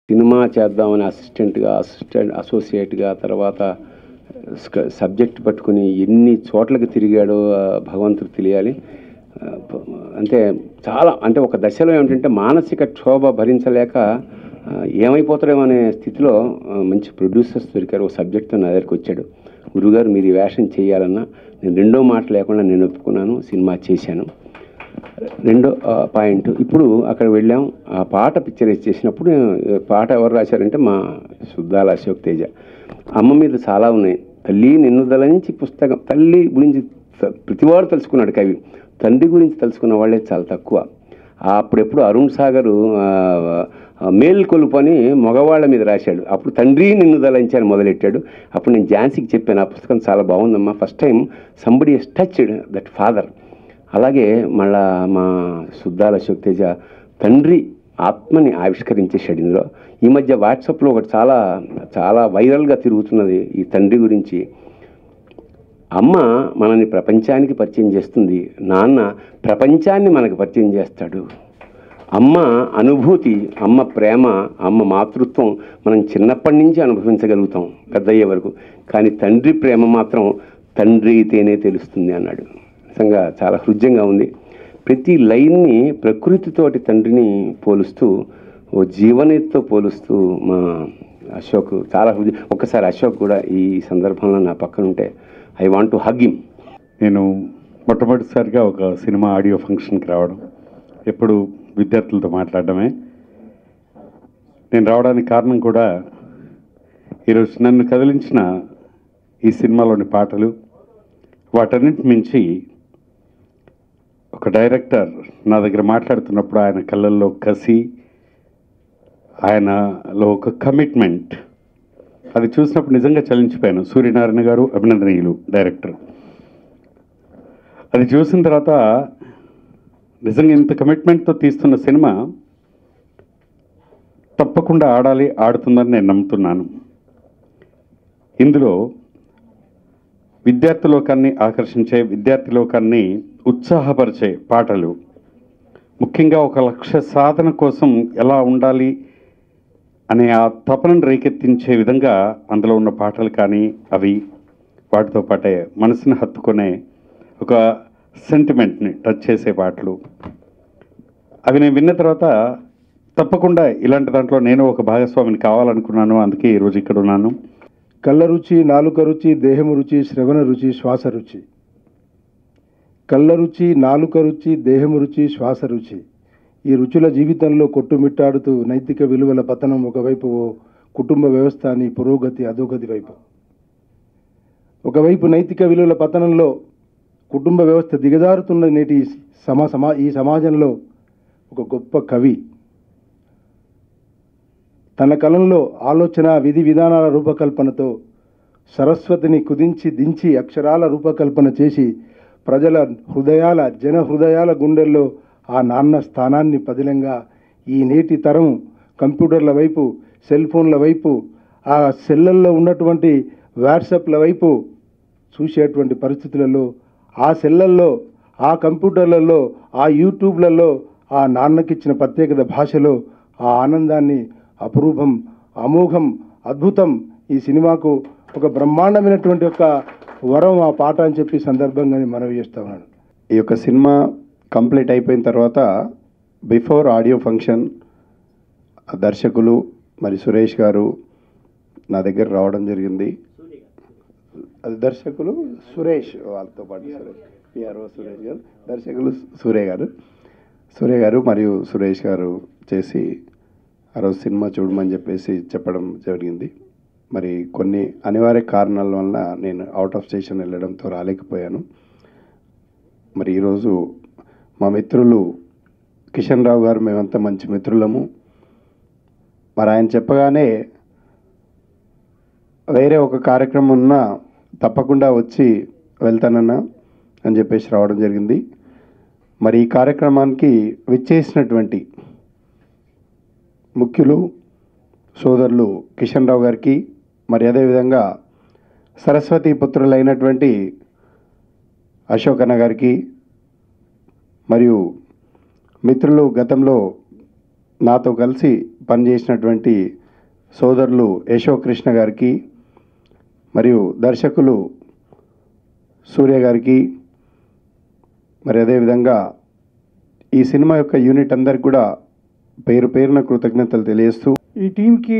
Cinema చేద్దామని అసిస్టెంట్గా assistant అసోసియేట్గా తర్వాత స్క- సబ్జెక్ట్ పట్టుకుని ఎన్ని చోట్లకి తిరిగాడో ఆ, భగవంతుడు తెలియాలి ఆ, ప- అంటే చాలా అంటే ఒక దశలో ఏమిటంటే మానసిక క్షోభ భరించలేక ఆ, ఏమైపోతాడేమో అనే స్థితిలో ఆ, మంచి ప్రొడ్యూసర్స్ దొరికారు ఒక సబ్జెక్ట్తో నా దగ్గరికి వచ్చాడు గురుగారు మీరు ఈ వేషం చేయాలన్నా నేను రెండో మాట లేకుండా నేను ఒప్పుకున్నాను సినిమా చేశాను రెండో ఆ, పాయింట్ ఇప్పుడు అక్కడ వెళ్ళాం ఆ పాట పిక్చరైజ్ చేసినప్పుడు ఆ, పాట ఎవరు రాశారంటే మా శుద్ధాల అశోక్ తేజ అమ్మ మీద చాలా ఉన్నాయి తల్లి నిన్ను దళించి పుస్తకం తల్లి గురించి త- ప్రతివాడు తెలుసుకున్నాడు కవి తండ్రి గురించి తెలుసుకున్న వాళ్ళే చాలా తక్కువ ఆ అప్పుడెప్పుడు అరుణ్ సాగరు ఆ, ఆ, మేల్ కొలుపు అని మగవాళ్ళ మీద రాశాడు అప్పుడు తండ్రి నిన్ను దళించి అని మొదలెట్టాడు అప్పుడు నేను ఝాన్సీకి చెప్పాను ఆ పుస్తకం చాలా బాగుందమ్మా first time somebody touched that father అలాగే మళ్ళా మా శుద్ధాల అశోక్ తేజ తండ్రి ఆత్మని ఆవిష్కరించేశాడు ఇందులో ఈ మధ్య వాట్సాప్లో ఒకటి చాలా చాలా వైరల్గా తిరుగుతున్నది ఈ తండ్రి గురించి అమ్మ మనల్ని ప్రపంచానికి పరిచయం చేస్తుంది నాన్న ప్రపంచాన్ని మనకు పరిచయం చేస్తాడు అమ్మ అనుభూతి అమ్మ ప్రేమ అమ్మ మాతృత్వం మనం చిన్నప్పటి నుంచి అనుభవించగలుగుతాం పెద్దయ్యే వరకు కానీ తండ్రి ప్రేమ మాత్రం తండ్రి అయితేనే తెలుస్తుంది అన్నాడు నిజంగా చాలా హృద్యంగా ఉంది ప్రతి లైన్ని ప్రకృతితోటి తండ్రిని పోలుస్తూ ఓ జీవనతో పోలుస్తూ మా అశోక్ చాలా హృదయ ఒక్కసారి అశోక్ కూడా ఈ సందర్భంలో నా పక్కన ఉంటే I want to hug him నేను మొట్టమొదటిసారిగా ఒక సినిమా ఆడియో ఫంక్షన్కి రావడం ఎప్పుడు విద్యార్థులతో మాట్లాడడమే నేను రావడానికి కారణం కూడా ఈరోజు నన్ను కదిలించిన ఈ సినిమాలోని పాటలు వాటన్నిటి మించి ఒక డైరెక్టర్ నా దగ్గర మాట్లాడుతున్నప్పుడు ఆయన కళ్ళల్లో కసి ఆయనలో ఒక కమిట్మెంట్ అది చూసినప్పుడు నిజంగా చలించిపోయాను సూర్యనారాయణ గారు అభినందనీయులు డైరెక్టర్ అది చూసిన తర్వాత నిజంగా ఇంత కమిట్మెంట్తో తీస్తున్న సినిమా తప్పకుండా ఆడాలి ఆడుతుందని నేను నమ్ముతున్నాను ఇందులో విద్యార్థి లోకాన్ని ఆకర్షించే విద్యార్థి లోకాన్ని ఉత్సాహపరిచే పాటలు ముఖ్యంగా ఒక లక్ష్య సాధన కోసం ఎలా ఉండాలి అనే ఆ తపనను రేకెత్తించే విధంగా అందులో ఉన్న పాటలు కానీ అవి వాటితో పాటే మనసుని హత్తుకునే ఒక సెంటిమెంట్ని టచ్ చేసే పాటలు అవి నేను విన్న తర్వాత తప్పకుండా ఇలాంటి దాంట్లో నేను ఒక భాగస్వామిని కావాలనుకున్నాను అందుకే ఈరోజు ఇక్కడ ఉన్నాను కళ్ళ రుచి నాలుక రుచి దేహము రుచి శ్రవణ రుచి శ్వాస రుచి కళ్ళ రుచి నాలుక రుచి దేహము రుచి శ్వాస రుచి ఈ రుచుల జీవితంలో కొట్టుమిట్టాడుతూ నైతిక విలువల పతనం ఒకవైపు ఓ కుటుంబ వ్యవస్థ అని పురోగతి అధోగతి వైపు ఒకవైపు నైతిక విలువల పతనంలో కుటుంబ వ్యవస్థ దిగజారుతున్న నేటి సమా సమా ఈ సమాజంలో ఒక గొప్ప కవి తన కలంలో ఆలోచన విధి విధానాల రూపకల్పనతో సరస్వతిని కుదించి దించి అక్షరాల రూపకల్పన చేసి ప్రజల హృదయాల జన హృదయాల గుండెల్లో ఆ నాన్న స్థానాన్ని పదిలంగా ఈ నేటి తరం కంప్యూటర్ల వైపు సెల్ ఫోన్ల వైపు ఆ సెల్లల్లో ఉన్నటువంటి వాట్సాప్ల వైపు చూసేటువంటి పరిస్థితులలో ఆ సెల్లల్లో ఆ కంప్యూటర్లలో ఆ యూట్యూబ్లలో ఆ నాన్నకిచ్చిన ప్రత్యేకత భాషలో ఆ ఆనందాన్ని అపురూపం అమోఘం అద్భుతం ఈ సినిమాకు ఒక బ్రహ్మాండమైనటువంటి ఒక వరం ఆ పాట అని చెప్పి సందర్భంగా నేను మనవి చేస్తా ఉన్నాను ఈ యొక్క సినిమా కంప్లీట్ అయిపోయిన తర్వాత బిఫోర్ ఆడియో ఫంక్షన్ దర్శకులు మరి సురేష్ గారు నా దగ్గర రావడం జరిగింది అది దర్శకులు సురేష్ వాళ్ళతో పాటు సురేష్ పిఆర్ఓ సురేష్ గారు దర్శకులు సూర్య గారు సూర్య గారు మరియు సురేష్ గారు చేసి ఆ రోజు సినిమా చూడమని చెప్పేసి చెప్పడం జరిగింది మరి కొన్ని అనివార్య కారణాల వల్ల నేను అవుట్ ఆఫ్ స్టేషన్ వెళ్ళడంతో రాలేకపోయాను మరి ఈరోజు మా మిత్రులు కిషన్ రావు గారు మేమంతా మంచి మిత్రులము మరి ఆయన చెప్పగానే వేరే ఒక కార్యక్రమం ఉన్నా తప్పకుండా వచ్చి వెళ్తానన్నా అని చెప్పేసి రావడం జరిగింది మరి ఈ కార్యక్రమానికి విచ్చేసినటువంటి ముఖ్యులు సోదరులు కిషన్ రావు గారికి మరి అదేవిధంగా సరస్వతి పుత్రులైనటువంటి అశోక్ అన్న గారికి మరియు మిత్రులు గతంలో నాతో కలిసి పనిచేసినటువంటి సోదరులు యశోకృష్ణ గారికి మరియు దర్శకులు సూర్య గారికి మరి అదేవిధంగా ఈ సినిమా యొక్క యూనిట్ అందరికి కూడా పేరు పేరున కృతజ్ఞతలు తెలియజేస్తూ ఈ టీంకి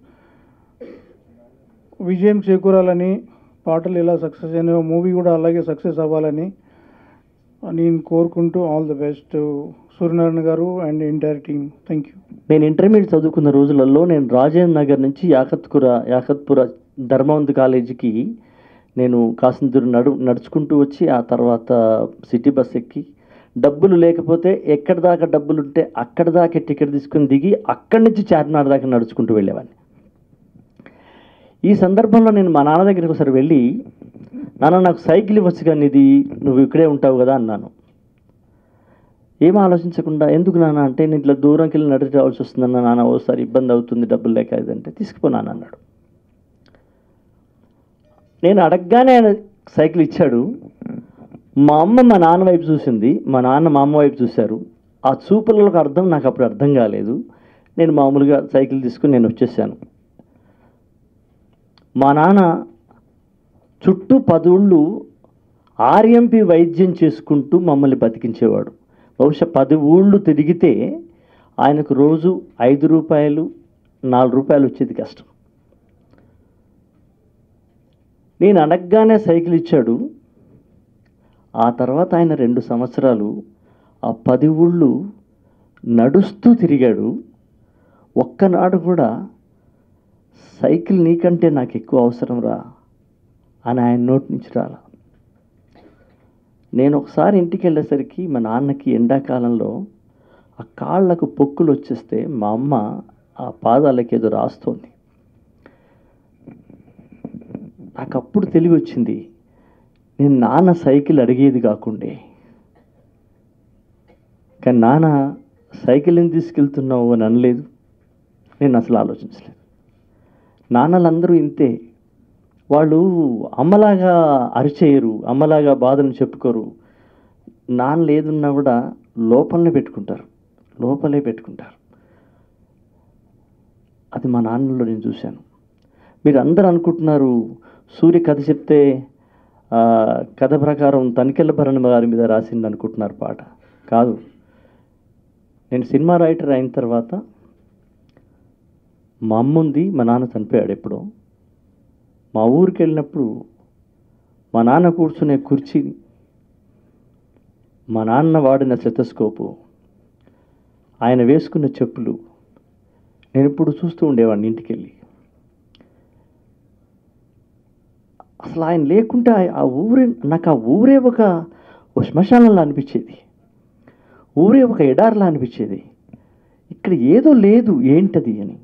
విజయం చేకూరాలని పాటలు ఎలా సక్సెస్ అయినాయో మూవీ కూడా అలాగే సక్సెస్ అవ్వాలని నేను కోరుకుంటూ all the best Suryanarayana garu and entire team thank you నేను ఇంటర్మీడియట్ చదువుకున్న రోజులలో నేను రాజేంద్ర నగర్ నుంచి యాకత్పుర యాకత్పుర ధర్మవంత్ కాలేజీకి నేను కాసింత దూరం నడు నడుచుకుంటూ వచ్చి ఆ తర్వాత సిటీ బస్ ఎక్కి డబ్బులు లేకపోతే ఎక్కడి దాకా డబ్బులు ఉంటే అక్కడి దాకా టికెట్ తీసుకుని దిగి అక్కడి నుంచి చార్మినార్ దాకా నడుచుకుంటూ వెళ్ళేవాడిని ఈ సందర్భంలో నేను మా నాన్న దగ్గరికి ఒకసారి వెళ్ళి నాన్న నాకు సైకిల్ ఇవ్వచ్చు కానీ ఇది నువ్వు ఇక్కడే ఉంటావు కదా అన్నాను ఏం ఆలోచించకుండా ఎందుకు నాన్న అంటే నేను ఇట్లా దూరంకి వెళ్ళి నడిచి రావాల్సి వస్తుందన్న నాన్న ఓసారి ఇబ్బంది అవుతుంది డబ్బులు లేక ఇదంటే తీసుకుపోనాను అన్నాడు నేను అడగగానే ఆయన సైకిల్ ఇచ్చాడు మా అమ్మ మా నాన్న వైపు చూసింది మా నాన్న మా అమ్మ వైపు చూశారు ఆ చూపులకు అర్థం నాకు అప్పుడు అర్థం కాలేదు నేను మామూలుగా సైకిల్ తీసుకుని నేను వచ్చేసాను మా నాన్న చుట్టూ పదుళ్ళు ఆర్ఎంపి వైద్యం చేసుకుంటూ మమ్మల్ని బతికించేవాడు బహుశా పది ఊళ్ళు తిరిగితే ఆయనకు రోజు ఐదు రూపాయలు నాలుగు రూపాయలు వచ్చేది కష్టం నేను అడగగానే సైకిల్ ఇచ్చాడు ఆ తర్వాత ఆయన రెండు సంవత్సరాలు ఆ పది ఊళ్ళు నడుస్తూ తిరిగాడు ఒక్కనాడు కూడా సైకిల్ నీకంటే నాకు ఎక్కువ అవసరం రా అని ఆయన నోటి నుంచి రాల నేను ఒకసారి ఇంటికి వెళ్ళేసరికి మా నాన్నకి ఎండాకాలంలో ఆ కాళ్ళకు పొక్కులు వచ్చేస్తే మా అమ్మ ఆ పాదాలకి ఏదో రాస్తోంది నాకు అప్పుడు తెలివి వచ్చింది నేను నాన్న సైకిల్ అడిగేది కాకుండే కానీ నాన్న సైకిల్ ఎందుకు తీసుకెళ్తున్నావు అని అనలేదు నేను అసలు ఆలోచించలేదు నాన్నలందరూ ఇంతే వాళ్ళు అమ్మలాగా అరిచేయరు అమ్మలాగా బాధను చెప్పుకోరు నాన్న లేదున్నా కూడా లోపలనే పెట్టుకుంటారు లోపలే పెట్టుకుంటారు అది మా నాన్నలో నేను చూశాను మీరు అందరూ అనుకుంటున్నారు సూర్య కథ చెప్తే ఆ, కథ ప్రకారం తనికెళ్ళ భరణి గారి మీద రాసింది అనుకుంటున్నారు పాట కాదు నేను సినిమా రైటర్ అయిన తర్వాత మా అమ్మ ఉంది మా నాన్న చనిపోయాడు ఎప్పుడో మా ఊరికి వెళ్ళినప్పుడు మా నాన్న కూర్చునే కుర్చీ మా నాన్న వాడిన స్టెథోస్కోపు ఆయన వేసుకున్న చెప్పులు నేను ఇప్పుడు చూస్తూ ఉండేవాడిని ఇంటికి వెళ్ళి అసలు ఆయన లేకుంటే ఆ- ఆ ఊరే నాకు ఆ ఊరే ఒక ఓ శ్మశానంలా అనిపించేది ఊరే ఒక ఎడార్లా అనిపించేది ఇక్కడ ఏదో లేదు ఏంటది అని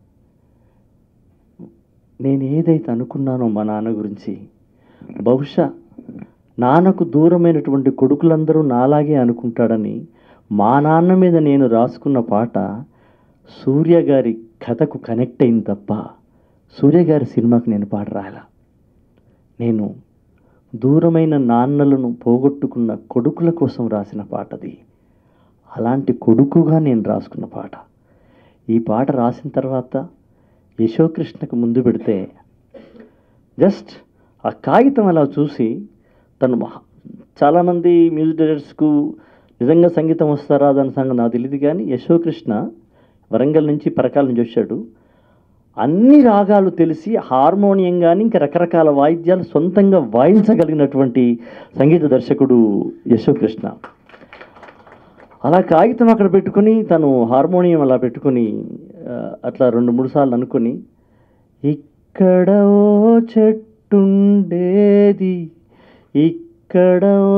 నేను ఏదైతే అనుకున్నానో మా నాన్న గురించి బహుశా నాన్నకు దూరమైనటువంటి కొడుకులందరూ నాలాగే అనుకుంటాడని మా నాన్న మీద నేను రాసుకున్న పాట సూర్య గారి కథకు కనెక్ట్ అయింది తప్ప సూర్య గారి సినిమాకు నేను పాట రాయలా నేను దూరమైన నాన్నలను పోగొట్టుకున్న కొడుకుల కోసం రాసిన పాటది అలాంటి కొడుకుగా నేను రాసుకున్న పాట ఈ పాట రాసిన తర్వాత యశోకృష్ణకు ముందు పెడితే జస్ట్ ఆ కాగితం అలా చూసి తను మహా- చాలామంది మ్యూజిక్ డైరెక్టర్స్కు నిజంగా సంగీతం వస్తారా దాని సంగతి నాకు తెలియదు కానీ యశోకృష్ణ వరంగల్ నుంచి పరకాల నుంచి వచ్చాడు అన్ని రాగాలు తెలిసి హార్మోనియం కానీ ఇంకా రకరకాల వాయిద్యాలు సొంతంగా వాయించగలిగినటువంటి సంగీత దర్శకుడు యశోకృష్ణ అలా కాగితం అక్కడ పెట్టుకొని తను హార్మోనియం అలా పెట్టుకొని ఆ, అట్లా రెండు మూడు సార్లు అనుకొని ఇక్కడ ఓ చెట్టుండేది ఇక్కడ ఓ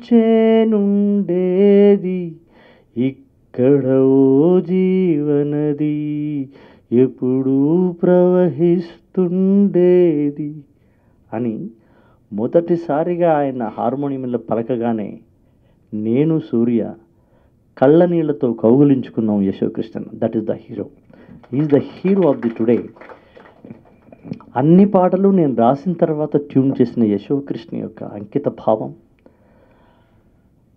చేనుండేది ఇక్కడ ఓ జీవనది ఎప్పుడూ ప్రవహిస్తుండేది అని మొదటిసారిగా ఆయన హార్మోనియంలో పలకగానే నేను సూర్య కళ్ళ నీళ్లతో కౌగులించుకున్నాం Yashokrishnan that is the hero is the hero of the today అన్ని పాటలు నేను రాసిన తర్వాత ట్యూన్ చేసిన యశోకృష్ణ యొక్క అంకిత భావం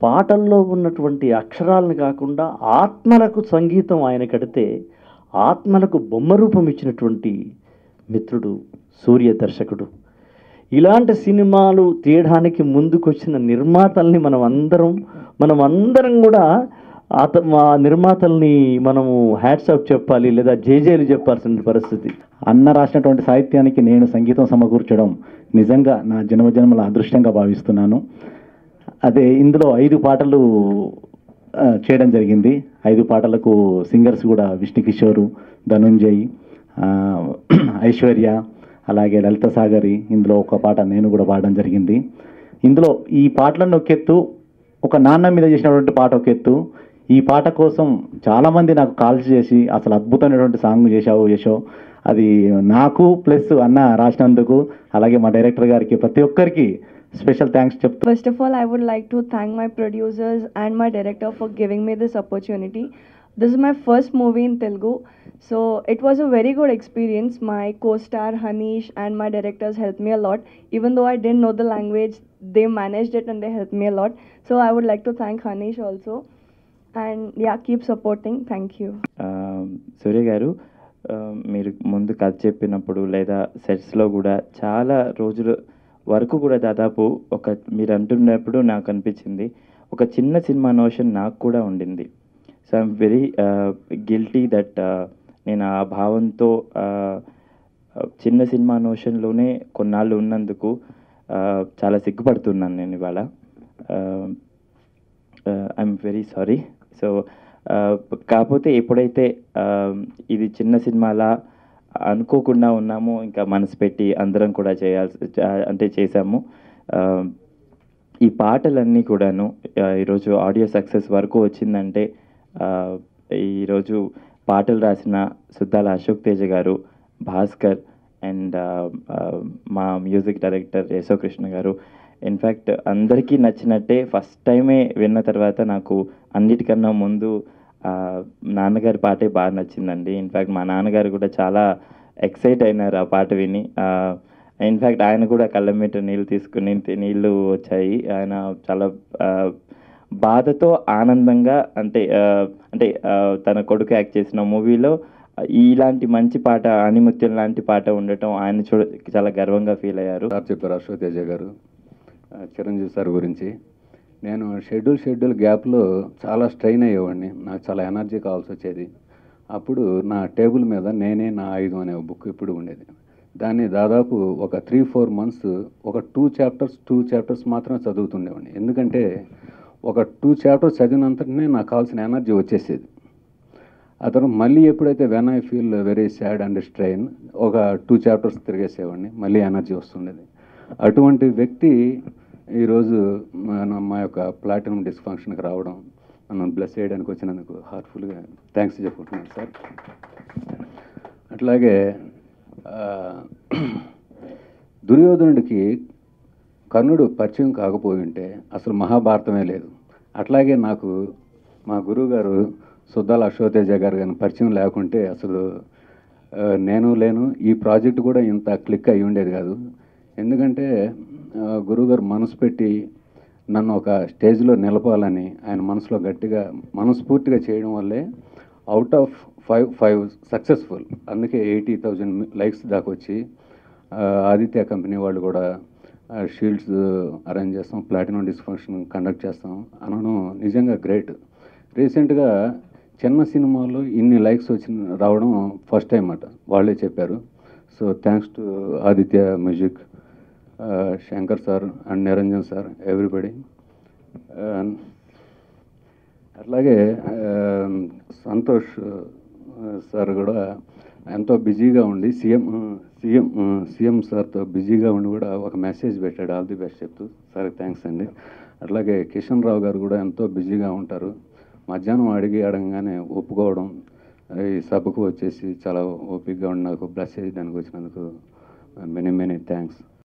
పాటల్లో ఉన్నటువంటి అక్షరాలను కాకుండా ఆత్మలకు సంగీతం ఆయన కడితే ఆత్మలకు బొమ్మ రూపం ఇచ్చినటువంటి మిత్రుడు సూర్య దర్శకుడు ఇలాంటి సినిమాలు తీయడానికి ముందుకొచ్చిన నిర్మాతల్ని మనం అందరం మనం అందరం కూడా అత మా నిర్మాతల్ని మనము హ్యాట్సాప్ చెప్పాలి లేదా జేజేలు చెప్పాల్సిన పరిస్థితి అన్న రాసినటువంటి సాహిత్యానికి నేను సంగీతం సమకూర్చడం నిజంగా నా జన్మజన్మల అదృష్టంగా భావిస్తున్నాను అదే ఇందులో ఐదు పాటలు ఆ, చేయడం జరిగింది ఐదు పాటలకు సింగర్స్ కూడా విష్ణు కిషోరు ధనుంజయ్ ఆ, ఐశ్వర్య అలాగే లలిత సాగరి ఇందులో ఒక పాట నేను కూడా పాడడం జరిగింది ఇందులో ఈ పాటలను ఒక ఎత్తు ఒక నాన్న మీద చేసినటువంటి పాట ఒక ఎత్తు ఈ పాట కోసం చాలామంది నాకు కాల్ చేసి అసలు అద్భుతమైనటువంటి సాంగ్ చేశావు యశో అది నాకు ప్లస్ అన్న రాసినందుకు అలాగే మా డైరెక్టర్ గారికి ప్రతి ఒక్కరికి స్పెషల్ థ్యాంక్స్ చెప్తూ First of all, I would like to thank my producers and my director for giving me this opportunity. This is my first movie in Telugu, so it was a very good experience. My co star Hanish and my directors helped me a lot. Even though I didn't know the language, they managed it and they helped me a lot. So I would like to thank Hanish also. And yeah, keep supporting. Thank you. ఆ, సూర్య గారు ఆ, మీరు ముందు కథ చెప్పినప్పుడు లేదా సెట్స్లో కూడా చాలా రోజుల వరకు కూడా దాదాపు ఒక మీరు అంటున్నప్పుడు నాకు అనిపించింది ఒక చిన్న సినిమా నోషన్ నాకు కూడా ఉండింది so I'm very guilty that నేను ఆ భావంతో ఆ, చిన్న సినిమా నోషన్లోనే కొన్నాళ్ళు ఉన్నందుకు ఆ, చాలా సిగ్గుపడుతున్నాను నేను ఇవాళ ఐఎమ్ వెరీ సారీ సో కాకపోతే ఎప్పుడైతే uh, ఇది చిన్న సినిమాలా అనుకోకుండా ఉన్నామో ఇంకా మనసు పెట్టి అందరం కూడా చేయాల్సి చా- అంటే చేశాము Uh, ఈ పాటలన్నీ కూడాను uh, ఈరోజు ఆడియో సక్సెస్ వరకు వచ్చిందంటే uh, ఈరోజు పాటలు రాసిన సుద్దాల అశోక్ తేజ గారు భాస్కర్ అండ్ మా మ్యూజిక్ డైరెక్టర్ యశోకృష్ణ గారు ఇన్ఫ్యాక్ట్ అందరికీ నచ్చినట్టే ఫస్ట్ టైమే విన్న తర్వాత నాకు అన్నిటికన్నా ముందు ఆ, నాన్నగారి పాటే బాగా నచ్చిందండి ఇన్ఫ్యాక్ట్ మా నాన్నగారు కూడా చాలా ఎక్సైట్ అయినారు ఆ పాట విని ఇన్ఫ్యాక్ట్ ఆయన కూడా కళ్ళ మీద నీళ్ళు తీసుకుని నీళ్ళు వచ్చాయి ఆయన చాలా ఆ, బాధతో ఆనందంగా అంటే ఆ, అంటే ఆ, తన కొడుకు యాక్ట్ చేసిన మూవీలో ఇలాంటి మంచి పాట ఆనిముత్యం లాంటి పాట ఉండటం ఆయన చూడ చాలా గర్వంగా ఫీల్ అయ్యారు సార్ చెప్పారు అశ్వత్ తేజ గారు ఆ, చిరంజీవి సార్ గురించి నేను షెడ్యూల్ షెడ్యూల్ గ్యాప్లో చాలా స్ట్రెయిన్ అయ్యేవాడిని నాకు చాలా ఎనర్జీ కావాల్సి వచ్చేది అప్పుడు నా టేబుల్ మీద నేనే నా ఆయుధం అనే బుక్ ఇప్పుడు ఉండేది దాన్ని దాదాపు ఒక త్రీ ఫోర్ మంత్స్ ఒక టూ చాప్టర్స్ టూ చాప్టర్స్ మాత్రమే చదువుతుండేవాడిని ఎందుకంటే ఒక టూ చాప్టర్స్ చదివినంతనే నాకు కావాల్సిన ఎనర్జీ వచ్చేసేది అతను మళ్ళీ ఎప్పుడైతే when I feel very sad and strain ఒక టూ చాప్టర్స్ తిరిగేసేవాడిని మళ్ళీ ఎనర్జీ వస్తుండేది అటువంటి వ్యక్తి ఈరోజు మన మా యొక్క ప్లాటినం డిస్ఫంక్షన్కి రావడం నన్ను బ్లెస్ చేయడానికి వచ్చినందుకు హార్ట్ఫుల్గా థ్యాంక్స్ చెప్పుకుంటున్నాను సార్ అట్లాగే ఆ, దుర్యోధనుడికి కర్ణుడు పరిచయం కాకపోయి ఉంటే అసలు మహాభారతమే లేదు అట్లాగే నాకు మా గురువుగారు సుద్దాల అశోతేజ గారు కానీ పరిచయం లేకుంటే అసలు ఆ, నేను లేను ఈ ప్రాజెక్ట్ కూడా ఇంత క్లిక్ అయి ఉండేది కాదు ఎందుకంటే ఆ, గురువుగారు మనసు పెట్టి నన్ను ఒక స్టేజ్లో నిలపాలని ఆయన మనసులో గట్టిగా మనస్ఫూర్తిగా చేయడం వల్లే out of five five successful అందుకే ఎయిటీ థౌజండ్ లైక్స్ దాకా వచ్చి ఆ, ఆదిత్య కంపెనీ వాళ్ళు కూడా షీల్డ్స్ అరేంజ్ చేస్తాం ప్లాటినం డిస్ఫంక్షన్ కండక్ట్ చేస్తాం అనడం నిజంగా గ్రేట్ రీసెంట్గా చిన్న సినిమాలో ఇన్ని లైక్స్ వచ్చిన రావడం ఫస్ట్ టైం అట వాళ్ళే చెప్పారు so thanks to Aditya music Shankar sir and Niranjan sir everybody అట్లాగే ఆ, సంతోష్ ఆ, సార్ కూడా ఎంతో బిజీగా ఉండి సీఎం సీఎం సీఎం సార్తో బిజీగా ఉండి కూడా ఒక మెసేజ్ పెట్టాడు ఆల్ ది బెస్ట్ చెప్తూ సార్ థ్యాంక్స్ అండి అట్లాగే కిషన్ రావు గారు కూడా ఎంతో బిజీగా ఉంటారు మధ్యాహ్నం అడిగి అడగగానే ఒప్పుకోవడం ఈ సభకు వచ్చేసి చాలా ఓపికగా ఉండి నాకు బ్లెస్ చేయడానికి వచ్చినందుకు మెనీ మెనీ థ్యాంక్స్